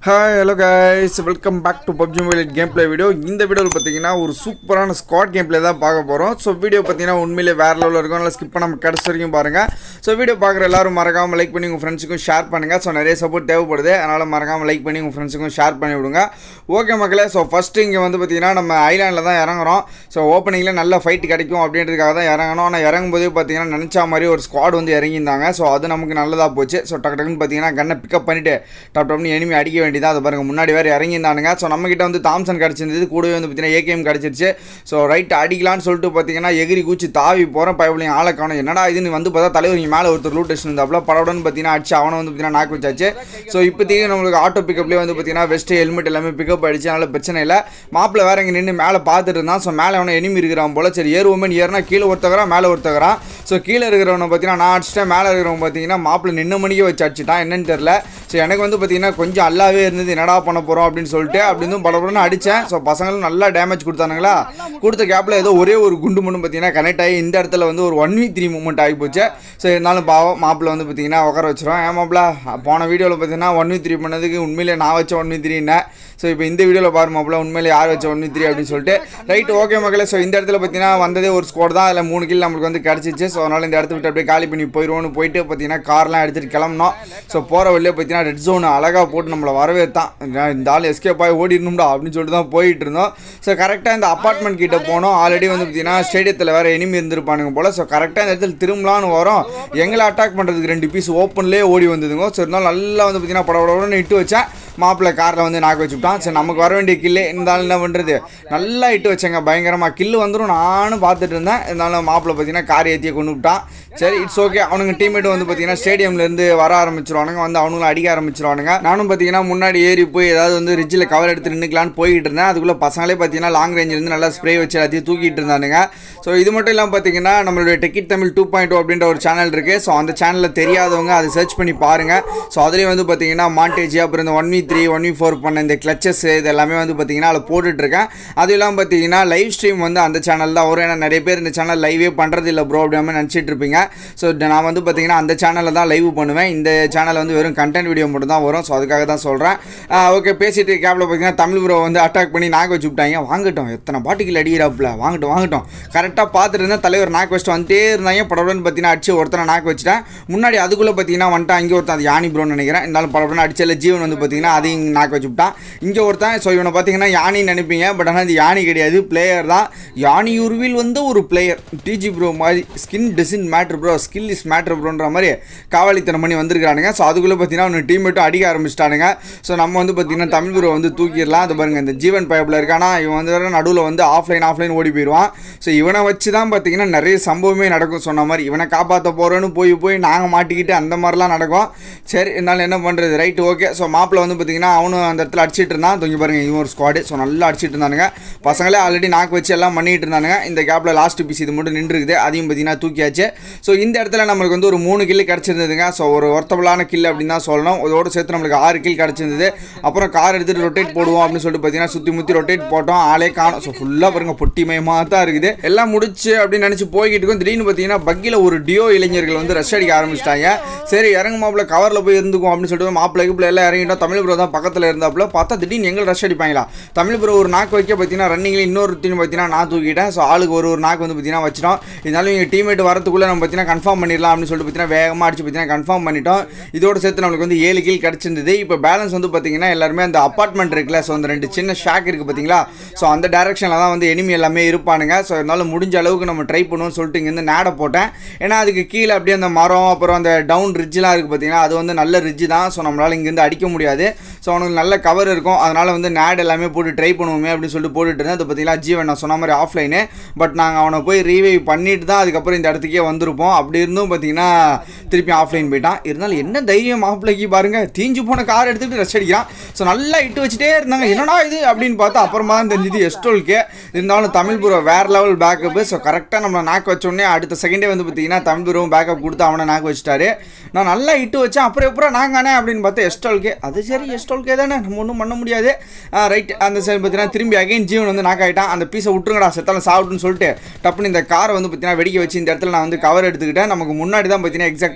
hi hello guys welcome back to PUBG mobile game play video இந்த வீடியோவில் பார்த்தீங்கன்னா ஒரு சூப்பரான ஸ்குவாட் கேம் ப்ளே தான் பார்க்க போகிறோம் ஸோ வீடியோ பார்த்தீங்கன்னா உண்மையிலே வேறு லெவலில் இருக்கும் நல்லா ஸ்கிப் பண்ணாமல் கடைசி வரைக்கும் பாருங்கள் ஸோ வீடியோ பார்க்குற எல்லாரும் மறக்காமல் லைக் பண்ணி உங்கள் ஃப்ரெண்ட்ஸுக்கும் ஷேர் பண்ணுங்கள் ஸோ நிறைய சப்போர்ட் தேவைப்படுது அதனால் மறக்காமல் லைக் பண்ணி உங்கள் ஃப்ரெண்ட்ஸுக்கும் ஷேர் பண்ணி விடுங்க ஓகே மக்களே ஸோ ஃபஸ்ட்டு இங்கே வந்து பார்த்தீங்கன்னா நம்ம ஐலாண்டில் தான் இறங்குறோம் ஸோ ஓப்பனிங்கில் நல்ல ஃபைட் கிடைக்கும் அப்படின்றதுக்காக தான் இறங்கணும் ஆனால் இறங்கும்போதே பார்த்தீங்கன்னா நினச்சா மாதிரி ஒரு ஸ்குவாட் வந்து இறங்கியிருந்தாங்க ஸோ அது நமக்கு நல்லதாக போச்சு ஸோ டக்கு டக்குன்னு பார்த்தீங்கன்னா கன்னை பிக்கப் பண்ணிவிட்டு டாப் டாப்னு எனிமி அடிக்க வேண்டியதான் அதை பாருங்க முன்னாடி வேறு இறங்கியிருந்தானுங்க ஸோ நம்மக்கிட்ட வந்து தாம்சன் கிடச்சிருந்தது கூடவே வந்து பார்த்தீங்கன்னா ஏகேஎம் கிடச்சிருச்சு ஸோ ரைட் அடிக்கலான்னு சொல்லிட்டு பார்த்தீங்கன்னா எகிரி கூச்சி தாவி போகிறேன் பயப்படியும் ஆளை காணும் என்னடா இதுன்னு வந்து பார்த்தா தலைவர் இங்கே மேலே ஒருத்தர் லூட் டெஸ்ட் இருந்தாப்புல படவுடன்னு பார்த்தீங்கன்னா அடிச்சு அவனை வந்து பார்த்தீங்கன்னா நாக்கு வச்சாச்சு ஸோ இப்போதைக்கு நம்மளுக்கு ஆட்டோ பிக்கப்லேயே வந்து பார்த்தீங்கன்னா வெஸ்ட்டு ஹெல்மெட் எல்லாமே பிக்கப் ஆயிடுச்சு அதனால பிரச்சனை இல்லை மாப்பிள்ளை வேற இங்கே நின்று மேலே பார்த்துட்டு இருந்தான் ஸோ மேலே அவனை எனிமி இருக்கிறான் போல சரி ஏறுவோமே ஏறினா கீழே ஒருத்தகரான் மேலே ஒருத்தகரான் ஸோ கீழே இருக்கிறவனை பார்த்தீங்கன்னா நான் அடிச்சிட்டேன் மேலே இருக்கிறவன் பார்த்தீங்கன்னா மாப்பிள்ளை நின்று மணிக்கே வச்சு அடிச்சிட்டான் என்னன்னு தெரில ஸோ எனக்கு வந்து பார்த்தீங்கன்னா கொஞ்சம் அல்லாவே இருந்தது என்னடா பண்ண போகிறோம் அப்படின்னு சொல்லிட்டு அப்படி இருந்தும் படப்படன்னு அடித்தேன் ஸோ பசங்களும் நல்லா டேமேஜ் கொடுத்தானுங்களா கொடுத்த கேப்பில் ஏதோ ஒரே ஒரு குண்டு மட்டும் பார்த்தீங்கன்னா கனெக்ட் ஆகி இந்த இடத்துல வந்து ஒரு ஒன் வி த்ரீ மூமெண்ட் ஆகி போச்சு ஸோ இருந்தாலும் பாவம் மாப்பிள்ளை வந்து பார்த்தீங்கன்னா உட்கார வச்சிரும் ஏன் மாப்பிள்ள போன வீடியோவில் பார்த்தீங்கன்னா ஒன் வி த்ரீ பண்ணதுக்கு உண்மையிலே நான் வச்ச ஒன் வி த்ரீன்னு ஸோ இப்போ இந்த வீடியோவில் பாரு மாப்பிள்ள உண்மையிலே யார் வச்ச ஒன் வி த்ரீ அப்படின்னு சொல்லிட்டு ரைட் ஓகே மக்களே ஸோ இந்த இடத்துல பார்த்தீங்கன்னா வந்ததே ஒரு ஸ்கோர் தான் அதில் மூணு கில் நம்மளுக்கு வந்து கிடச்சிச்சு ஸோ அதனால் இந்த இடத்த விட்டு அப்படியே காலி பண்ணி போயிடுவோம்னு போயிட்டு பார்த்தீங்கன்னா கார்லாம் எடுத்துகிட்டு கிளம்புனோம் ஸோ போகிற வழியே பார்த்தீங்கன்னா ரெட் ஜோன் அழகாக போட்டு நம்மளை வரவேற்றான் இந்த ஆள் எஸ்கேப் ஆகி ஓடிடணும்டா அப்படின்னு சொல்லிட்டு தான் போயிட்டு இருந்தோம் ஸோ கரெக்டாக இந்த அப்பார்ட்மெண்ட் கிட்ட போனோம் ஆல்ரெடி வந்து பார்த்தீங்கன்னா ஸ்டேடியத்தில் வேறு எனிமி இருந்திருப்பானுங்க போல் ஸோ கரெக்டாக இந்த இடத்துல திரும்பலான்னு வரோம் எங்களை அட்டாக் பண்ணுறதுக்கு ரெண்டு பீஸ் ஓப்பன்லேயே ஓடி வந்ததுங்க ஸோ இருந்தாலும் நல்லா வந்து பார்த்தீங்கன்னா படபடன்னு இட்டு வச்சேன் மாப்பிள்ளை காரில் வந்து நாக்கு வச்சுட்டான் சரி நமக்கு வர வேண்டிய கில்லு இருந்தாலும் என்ன பண்ணுறது நல்லா இட்டு வச்சேங்க பயங்கரமாக கில்லு வந்துடும் நானும் பார்த்துட்டு இருந்தேன் இருந்தாலும் மாப்பிள்ளை பார்த்தீங்கன்னா கார் ஏற்றியை கொண்டு விட்டான் சரி இட்ஸ் ஓகே அவனுங்க டீம்மேட் வந்து பார்த்தீங்கன்னா ஸ்டேடியம்லேருந்து வர ஆரம்பிச்சிருவானுங்க வந்து அவனுங்களும் அடிக்க ஆரம்பிச்சிருவானுங்க நானும் பார்த்தீங்கன்னா முன்னாடி ஏறி போய் ஏதாவது வந்து ரிட்ஜில் கவர் எடுத்து நின்றுக்கலான்னு போய்கிட்டு இருந்தேன் அதுக்குள்ளே பசங்களே பார்த்தீங்கன்னா லாங் ரேஞ்சிலேருந்து நல்லா ஸ்ப்ரே வச்சு எல்லாத்தையும் தூக்கிட்டு இருந்தானுங்க ஸோ இது மட்டும் இல்லாமல் பார்த்தீங்கன்னா நம்மளுடைய டெக்கிட் தமிழ் டூ பாயிண்ட் அப்படின்ற ஒரு சேனல் இருக்குது ஸோ அந்த சேனலில் தெரியாதவங்க அதை சர்ச் பண்ணி பாருங்கள் ஸோ அதுலேயும் வந்து பார்த்தீங்கன்னா மாண்டேஜ் அப்புறம் இந்த one v three one v four பண்ண இந்த கிளச்சஸ் இது எல்லாமே வந்து பார்த்தீங்கன்னா அதில் போட்டுட்ருக்கேன் அது இல்லாமல் பார்த்தீங்கன்னா லைவ் ஸ்ட்ரீம் வந்து அந்த சேனல் தான் வரும் ஏன்னா நிறைய பேர் இந்த சேனல் லைவே பண்ணுறது இல்லை ப்ரோ அப்படின்னு நினச்சிட்டு இருப்பீங்க ஸோ நான் வந்து பார்த்தீங்கன்னா அந்த சேனலில் தான் லைவ் பண்ணுவேன் இந்த சேனல் வந்து வெறும் கண்டென்ட் வீடியோ மட்டும் தான் வரும் ஸோ அதுக்காக தான் சொல்கிறேன் ஓகே பேசிட்டு கேப்பில் பார்த்தீங்கன்னா தமிழ் ப்ரோ வந்து அட்டாக் பண்ணி நாக்கு வச்சு விட்டாங்க வாங்கட்டும் எத்தனை பாட்டிகள் அடிக்கிறாப்புல வாங்கட்டும் வாங்கட்டும் கரெக்டாக பார்த்துட்டு இருந்தால் தலைவர் நாக்கு வச்சுட்டு வந்துட்டே இருந்தாங்க படப்படன்னு பார்த்தீங்கன்னா அடிச்சு ஒருத்தனை நாக்கு வச்சுட்டேன் முன்னாடி அதுக்குள்ளே பார்த்தீங்கன்னா வந்துட்டான் இங்கே ஒருத்தன் அது யானி ப்ரோன்னு நினைக்கிறேன் இருந்தாலும் படப்படன்னு அடிச்சல ஜீவன் வந்து பார்த்தீங்கன்னா அதையும் நாக்கு வச்சு விட்டான் இங்கே ஒருத்தன் ஸோ இவனை பார்த்தீங்கன்னா யானின்னு நினைப்பீங்க பட் ஆனால் இது யானி கிடையாது பிளேயர் தான் யானி உருவில் வந்து ஒரு பிளேயர் டிஜி ப்ரோ மாதிரி skin design matter bro skill is matter ப்ரோன்ற மாதிரி காவலித்தனம் பண்ணி வந்திருக்கானுங்க ஸோ அதுக்குள்ளே பார்த்தீங்கன்னா அவனு டீம்மேட்டும் அடிக்க ஆரம்பிச்சிட்டானுங்க ஸோ நம்ம வந்து பார்த்தீங்கன்னா தமிழ் ப்ரோ வந்து தூக்கிடலாம் அது பாருங்க இந்த ஜீவன் பைப்பில் இருக்கானா இவன் வந்து வேறு நடுவில் வந்து ஆஃப்லைன் ஆஃப்லைன் ஓடி போயிடுவான் ஸோ இவனை வச்சு தான் பார்த்தீங்கன்னா நிறைய சம்பவமே நடக்கும் சொன்ன மாதிரி இவனை காப்பாற்ற போகிறோன்னு போய் போய் நாங்கள் மாட்டிக்கிட்டு அந்த மாதிரிலாம் நடக்கும் சரி இருந்தாலும் என்ன பண்ணுறது ரைட்டு ஓகே ஸோ மாப்பிள்ள வந்து பார்த்தீங்கன்னா அவனும் அந்த இடத்துல அடிச்சிட்டு இருந்தான் தூங்கி பாருங்க இவன் ஒரு ஸ்குவாடு ஸோ நல்லா அடிச்சிட்டு இருந்தானுங்க பசங்களே ஆல்ரெடி நாக்கு வச்சு எல்லாம் பண்ணிட்டு இருந்தானுங்க இந்த கேப்பில் லாஸ்ட் பீஸ் இது மட்டும் நின்றுருக்குது அதையும் பார்த்தீங்கன்னா தூக்கியாச்சு ஸோ இந்த இடத்துல நம்மளுக்கு வந்து ஒரு மூணு கில்லு கிடச்சிருந்ததுங்க ஸோ ஒரு ஒர்த்தபுளான கில் அப்படின்னு தான் சொல்லணும் இதோடு சேர்த்து நம்மளுக்கு ஆறு கில் கிடச்சிருந்தது அப்புறம் கார் எடுத்துகிட்டு ரொட்டேட் போடுவோம் அப்படின்னு சொல்லிட்டு பார்த்தீங்கன்னா சுற்றி முற்றி ரொட்டேட் போட்டோம் ஆளே காணும் ஸோ ஃபுல்லாக பாருங்க பொட்டிமயமாக தான் இருக்குது எல்லாம் முடிச்சு அப்படின்னு நினச்சி போய்கிட்டு இருக்கும் திடீர்னு பார்த்தீங்கன்னா பக்கியில் ஒரு டியோ இளைஞர்கள் வந்து ரஷ் அடிக்க ஆரம்பிச்சிட்டாங்க சரி இறங்கு மாப்பிள்ள கவரில் போய் இருந்துக்கும் அப்படின்னு சொல்லிட்டு மாப்பிள்ளை கிப்பில் எல்லாம் இறங்கிட்டோம் தமிழ் ப்ரோ தான் பக்கத்தில் இருந்தாப்புல பார்த்தா திடீர்னு எங்களை ரஷ் அடிப்பாங்களா தமிழ் ப்ரோ ஒரு நாக்கு வைக்க பார்த்தீங்கன்னா ரன்னிங்கில் இன்னொரு டீம் பார்த்தீங்கன்னா நான் தூக்கிட்டேன் ஸோ ஆளுக்கு ஒரு ஒரு நாக்கு வந்து பார்த்தீங்கன்னா வச்சிட்டோம் இருந்தாலும் எங்கள் டீமேட் வரத்துக்குள்ளே நம்ம பார்த்தீங்கன்னா கன்ஃபார்ம் பண்ணிடலாம் அப்படின்னு சொல்லிட்டு பார்த்தீங்கன்னா வேகமாக அடிச்சு பார்த்தீங்கன்னா கன்ஃபார்ம் பண்ணிட்டோம் இதோட சேர்த்து நம்மளுக்கு வந்து ஏழு கீழ் கிடச்சிருந்தது இப்போ பேலன்ஸ் வந்து பார்த்தீங்கன்னா எல்லாருமே அந்த அப்பார்ட்மெண்ட் இருக்குல்ல ஸோ அந்த ரெண்டு சின்ன ஷாக் இருக்குது பார்த்தீங்களா ஸோ அந்த டேரக்ஷனில் தான் வந்து எனிமி எல்லாமே இருப்பானுங்க ஸோ இருந்தாலும் முடிஞ்ச அளவுக்கு நம்ம ட்ரை பண்ணுவோம்னு சொல்லிட்டு இங்கேருந்து நேடை போட்டேன் ஏன்னா அதுக்கு கீழே அப்படியே அந்த மரம் அப்புறம் அந்த டவுன் ரிட்ஜெலாம் இருக்குது பார்த்தீங்கன்னா அது வந்து நல்ல ரிட்ஜ் தான் ஸோ நம்மளால் இங்கேருந்து அடிக்க முடியாது ஸோ அவனுக்கு நல்ல கவர் இருக்கும் அதனால் வந்து நேட் எல்லாமே போட்டு ட்ரை பண்ணுவோமே அப்படின்னு சொல்லிட்டு போட்டுட்டு இருந்தேன் அது பார்த்தீங்கன்னா ஜீவன் நான் சொன்ன மாதிரி ஆஃப்லைனு பட் நாங்கள் அவனை போய் ரீவைவ் பண்ணிட்டு தான் அதுக்கப்புறம் இந்த இடத்துக்கே வந்திருப்போம் அப்படி இருந்தும் பார்த்தீங்கன்னா திருப்பி ஆஃப்லைன் போயிட்டான் இருந்தாலும் என்ன தைரியம் மாப்பிள்ளைக்கு பாருங்க தீஞ்சு போன கார் எடுத்துகிட்டு ரெஸ்ட் அடிக்கிறான் ஸோ நல்லா இட்டு வச்சுட்டே இருந்தாங்க என்னடா இது அப்படின்னு பார்த்தா அப்புறமா தான் தெரிஞ்சுது எஸ்டோல்க்கு இருந்தாலும் தமிழ் ப்ரோ வேறு லெவல் பேக்கப்பு ஸோ கரெக்டாக நம்ம நாக்கு வச்சோடனே அடுத்த செகண்டே வந்து பார்த்தீங்கன்னா தமிழ் ப்ரோவும் பேக்கப் கொடுத்து அவனை நாக்கு வச்சுட்டாரு நான் நல்லா இட்டு வச்சேன் அப்புறம் எப்பறம் நாங்கானே அப்படின்னு பார்த்தா எஸ்டோல்கே அது சரி எஸ்டோல்கே தானே நம்ம ஒன்றும் பண்ண முடியாது ரைட் அந்த சைடு பார்த்தீங்கன்னா திரும்பி அகைன் ஜீவன் வந்து நாக் ஆகிட்டான் அந்த பீஸை விட்டுருங்கடா செத்தாலும் சாப்பிட்டுன்னு சொல்லிட்டு டப்புன்னு இந்த காரை வந்து பார்த்தீங்கன்னா வெடிக்க வச்சு இந்த இடத்துல நான் வந்து கவர் எடுத்துக்கிட்டேன் நமக்கு முன்னாடி தான் பார்த்தீங்கன்னா எக்ஸாக்டாக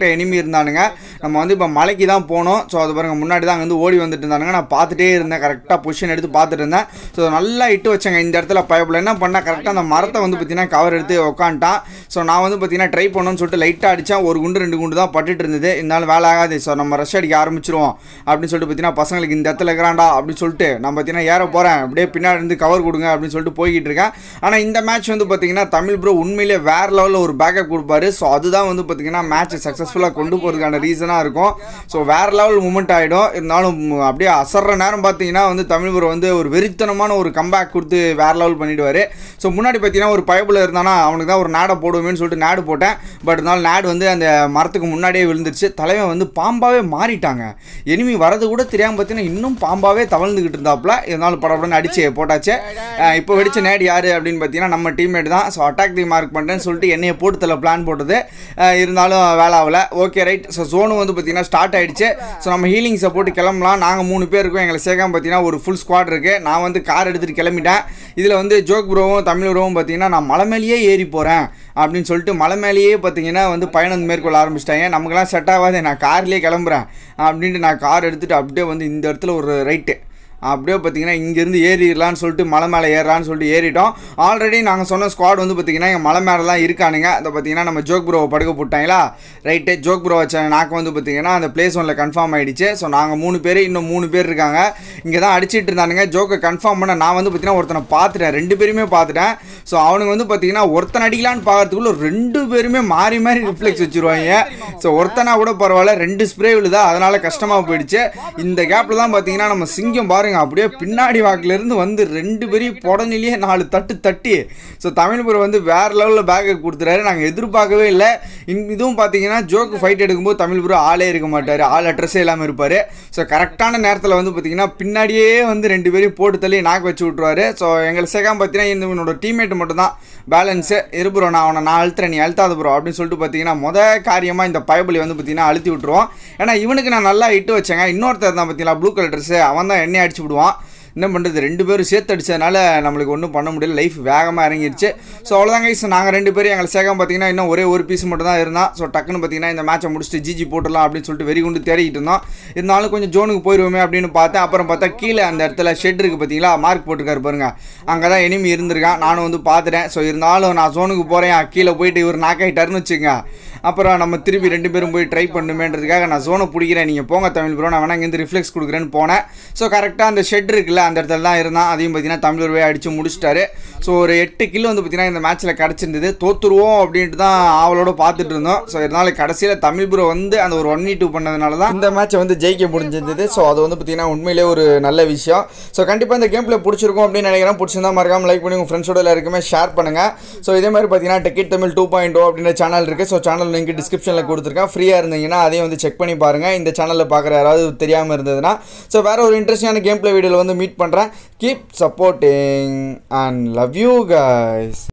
ஏகப்பட்ட எனிமி இருந்தானுங்க நம்ம வந்து இப்போ மலைக்கு தான் போனோம் ஸோ அது பாருங்க முன்னாடி தான் அங்க வந்து ஓடி வந்துட்டு இருந்தானுங்க நான் பார்த்துட்டே இருந்தேன் கரெக்டாக பொசிஷன் எடுத்து பார்த்துட்டு இருந்தேன் ஸோ நல்லா இட்டு வச்சேங்க இந்த இடத்துல பயப்பில் என்ன பண்ணால் கரெக்டாக அந்த மரத்தை வந்து பார்த்தீங்கன்னா கவர் எடுத்து உட்காந்துட்டான் ஸோ நான் வந்து பார்த்தீங்கன்னா ட்ரை பண்ணணும்னு சொல்லிட்டு லைட்டாக அடித்தேன் ஒரு குண்டு ரெண்டு குண்டு தான் பட்டுட்டு இருந்தது இருந்தாலும் வேலை ஆகாது ஸோ நம்ம ரஷ் அடிக்க ஆரம்பிச்சிருவோம் அப்படின்னு சொல்லிட்டு பார்த்தீங்கன்னா பசங்களுக்கு இந்த இடத்துல இருக்கிறான்டா அப்படின்னு சொல்லிட்டு நான் பார்த்தீங்கன்னா ஏற போகிறேன் அப்படியே பின்னாடி இருந்து கவர் கொடுங்க அப்படின்னு சொல்லிட்டு போய்கிட்டு இருக்கேன் ஆனால் இந்த மேட்ச் வந்து பார்த்தீங்கன்னா தமிழ் ப்ரோ உண்மையிலே வேற லெவலில் ஒரு பேக்கப் கொடுப்பாரு ஸோ அதுதான் வந்து பார்த்தீங்கன்னா மேட்ச்சை சக்ஸஸ்ஃபுல்லாக கொண்டு போகிறதுக்கான ரீசனாக இருக்கும் ஸோ வேற லெவல் மூமெண்ட் ஆகிடும் இருந்தாலும் ம், அப்படியே அசர்ற நேரம் பார்த்தீங்கன்னா வந்து தமிழ் ப்ரோ வந்து ஒரு வெறித்தனமான ஒரு கம்பேக் கொடுத்து வேற லெவல் பண்ணிடுவார் ஸோ முன்னாடி பார்த்தீங்கன்னா ஒரு பயபில் இருந்தானா அவனுக்கு தான் ஒரு நாடை போடுவேன்னு சொல்லிட்டு நாடு போட்டேன் பட் இருந்தாலும் நாடு வந்து அந்த மரத்துக்கு முன்னாடியே விழுந்துருச்சு தலைவன் வந்து பாம்பாவே மாறிட்டாங்க எனிமி வரது கூட தெரியாமல் பார்த்தீங்கன்னா இன்னும் பாம்பாவே தவழ்ந்துக்கிட்டு இருந்தாப்புல இருந்தாலும் படப்படன்னு அடிச்சு போட்டாச்சு அஹ் இப்போ வெடிச்ச நேடு யார் அப்படின்னு பார்த்தீங்கன்னா நம்ம டீம்மேட் தான் ஸோ அட்டாக் தி மார்க் பண்ணுறேன்னு சொல்லிட்டு என்னைய போட்டு தள்ள பிளான் போட்டது அஹ் இருந்தாலும் வேலை ஆகல ஓகே ரைட் ஸோ ஜோனு வந்து பார்த்தீங்கன்னா ஸ்டார்ட் ஆயிடுச்சு ஸோ நம்ம ஹீலிங்ஸை போட்டு கிளம்பலாம் நாங்கள் மூணு பேர் இருக்கோம் எங்களை சேர்க்காம பார்த்தீங்கன்னா ஒரு ஃபுல் ஸ்குவாட் இருக்குது நான் வந்து கார் எடுத்துகிட்டு கிளம்பிட்டேன் இதில் வந்து ஜோக் ப்ரோவும் தமிழ் ப்ரோவும் பார்த்தீங்கன்னா நான் மலை மேலேயே ஏறி போகிறேன் அப்படின்னு சொல்லிட்டு மலை மேலேயே பார்த்தீங்கன்னா வந்து பயணம் மேற்கொள்ள ஆரம்பிச்சிட்டாங்க நமக்கெல்லாம் செட் ஆகாது நான் கார்லேயே கிளம்புறேன் அப்படின்ட்டு நான் கார் எடுத்துகிட்டு அப்படியே வந்து இந்த இடத்துல ஒரு ரைட்டு அப்படியே பார்த்தீங்கன்னா இங்கேருந்து ஏறிடலான்னு சொல்லிட்டு மலை மேலே ஏறலான்னு சொல்லிட்டு ஏறிட்டோம் ஆல்ரெடி நாங்கள் சொன்ன ஸ்குவாட் வந்து பார்த்தீங்கன்னா எங்கள் மலை மேலே தான் இருக்கானுங்க அதை பார்த்தீங்கன்னா நம்ம ஜோக் ப்ரோவை படுக்க போட்டாங்களா ரைட்டு ஜோக் ப்ரோ வச்ச நாக்கு வந்து பார்த்தீங்கன்னா அந்த பிளேஸ் ஒன்றில் கன்ஃபார்ம் ஆயிடுச்சு ஸோ நாங்கள் மூணு பேர் இன்னும் மூணு பேர் இருக்காங்க இங்கே தான் அடிச்சிட்டு இருந்தானுங்க ஜோக்கை கன்ஃபார்ம் பண்ண நான் வந்து பார்த்தீங்கன்னா ஒருத்தனை பார்த்துட்டேன் ரெண்டு பேருமே பார்த்துட்டேன் ஸோ அவனுங்க வந்து பார்த்தீங்கன்னா ஒருத்தன் அடிக்கலான்னு பார்க்கறதுக்குள்ள ரெண்டு பேருமே மாறி மாறி ரிஃப்ளெக்ஸ் வச்சிருவாங்க ஸோ ஒருத்தனா கூட பரவாயில்ல ரெண்டு ஸ்ப்ரே விழுதா அதனால கஷ்டமாக போயிடுச்சு இந்த கேப்பில் தான் பார்த்தீங்கன்னா நம்ம சிங்கம் பாருங்க அப்படியே பின்னாடி வாக்குலேருந்து வந்து ரெண்டு பேரையும் புடனிலேயே நாலு தட்டு தட்டி ஸோ தமிழ்புரம் வந்து வேற லெவலில் பேக்கை கொடுத்துறாரு நாங்கள் எதிர்பார்க்கவே இல்லை இன்- இதுவும் பார்த்தீங்கன்னா ஜோக்கு ஃபைட் எடுக்கும்போது தமிழ்புரம் ஆளே இருக்க மாட்டார் ஆள் அட்ரஸே இல்லாமல் இருப்பார் ஸோ கரெக்டான நேரத்தில் வந்து பார்த்தீங்கன்னா பின்னாடியே வந்து ரெண்டு பேரையும் போட்டு தள்ளி நாக்கு வச்சு விட்ருவாரு ஸோ எங்களை சேர்க்காம பார்த்தீங்கன்னா இந்த இவனோட டீம்மேட் மட்டும் தான் பேலன்ஸு இரு ப்ரோ நான் அவனை நான் அழுத்துறேன் நீ அழுத்தாத ப்ரோ அப்படின்னு சொல்லிட்டு பார்த்தீங்கன்னா முத காரியமாக இந்த பயபலி வந்து பார்த்தீங்கன்னா அழுத்தி விட்டுருவோம் ஏன்னா இவனுக்கு நான் நல்லா இட்டு வச்சேங்க இன்னொருத்தர் தான் பார்த்தீங்களா ப்ளூ கலர் ட்ரெஸ்ஸு அவன் தான் எண்ணெய் அடிச்சு விடுவான் என்ன பண்ணுறது ரெண்டு பேரும் சேர்த்து அடிச்சதுனால நம்மளுக்கு ஒன்றும் பண்ண முடியல லைஃப் வேகமாக இறங்கிருச்சு ஸோ அவ்வளோதாங்க ஸோ நாங்கள் ரெண்டு பேரும் எங்களை சேகம் பார்த்தீங்கன்னா இன்னும் ஒரே ஒரு பீஸ் மட்டும் தான் இருந்தான் ஸோ டக்குன்னு பார்த்தீங்கன்னா இந்த மேட்சை முடிச்சுட்டு ஜிஜி போட்டுடலாம் அப்படின்னு சொல்லிட்டு வெறி கொண்டு தேடிக்கிட்டு இருந்தோம் இருந்தாலும் கொஞ்சம் ஜோனுக்கு போயிடுவோமே அப்படின்னு பார்த்தேன் அப்புறம் பார்த்தா கீழே அந்த இடத்துல ஷெட் இருக்குது பார்த்தீங்களா மார்க் போட்டிருக்காரு பாருங்க அங்கே தான் எனிமி இருந்திருக்கான் நானும் வந்து பார்த்துட்டேன் ஸோ இருந்தாலும் நான் ஜோனுக்கு போகிறேன் கீழே போயிட்டு இவர் நாக் ஆகிட்டாருன்னு வச்சுங்க அப்புறம் நம்ம திருப்பி ரெண்டு பேரும் போய் ட்ரை பண்ணுமேன்றதுக்காக நான் ஜோனை பிடிக்கிறேன் நீங்கள் போங்க தமிழ் ப்ரோ நான் வேணா இங்கேருந்து ரிஃப்ளெக்ஸ் கொடுக்குறேன்னு போனேன் ஸோ கரெக்டாக அந்த ஷெட் இருக்குல்ல அந்த இடத்துல தான் இருந்தான் அதையும் பார்த்தீங்கன்னா தமிழ் போய் அடித்து முடிச்சிட்டாரு ஸோ ஒரு எட்டு கிலோ வந்து பார்த்தீங்கன்னா இந்த மேட்ச்சில் கிடச்சிருந்தது தோத்துருவோம் அப்படின்ட்டு தான் ஆவலோட பார்த்துட்டு இருந்தோம் ஸோ இருந்தாலும் கடைசியில் தமிழ் ப்ரோ வந்து அந்த ஒரு ஒன் டூ பண்ணதுனால தான் இந்த மேட்சை வந்து ஜெயிக்க முடிஞ்சிருந்தது ஸோ அது வந்து பார்த்தீங்கன்னா உண்மையிலே ஒரு நல்ல விஷயம் ஸோ கண்டிப்பாக இந்த கேம் பிளே பிடிச்சிருக்கும் அப்படின்னு நினைக்கிறேன் பிடிச்சிருந்தா மறக்காம லைக் பண்ணி உங்கள் ஃப்ரெண்ட்ஸோட எல்லாருக்குமே ஷேர் பண்ணுங்கள் ஸோ இதே மாதிரி பார்த்தீங்கன்னா ticket Tamil two point O அப்படின்ற சேனல் இருக்குது ஸோ சேனல் லிங்க் டிஸ்கிரிப்ஷனில் கொடுத்துருக்கேன் ஃப்ரீயாக இருந்தீங்கன்னா அதையும் வந்து செக் பண்ணி பாருங்கள் இந்த சேனலில் பார்க்குற யாராவது தெரியாமல் இருந்ததுன்னா ஸோ வேறு ஒரு இன்ட்ரெஸ்டிங்கான கேம் பிளே வீடியோவில் வந்து மீட் பண்ணுறேன் keep supporting and love you guys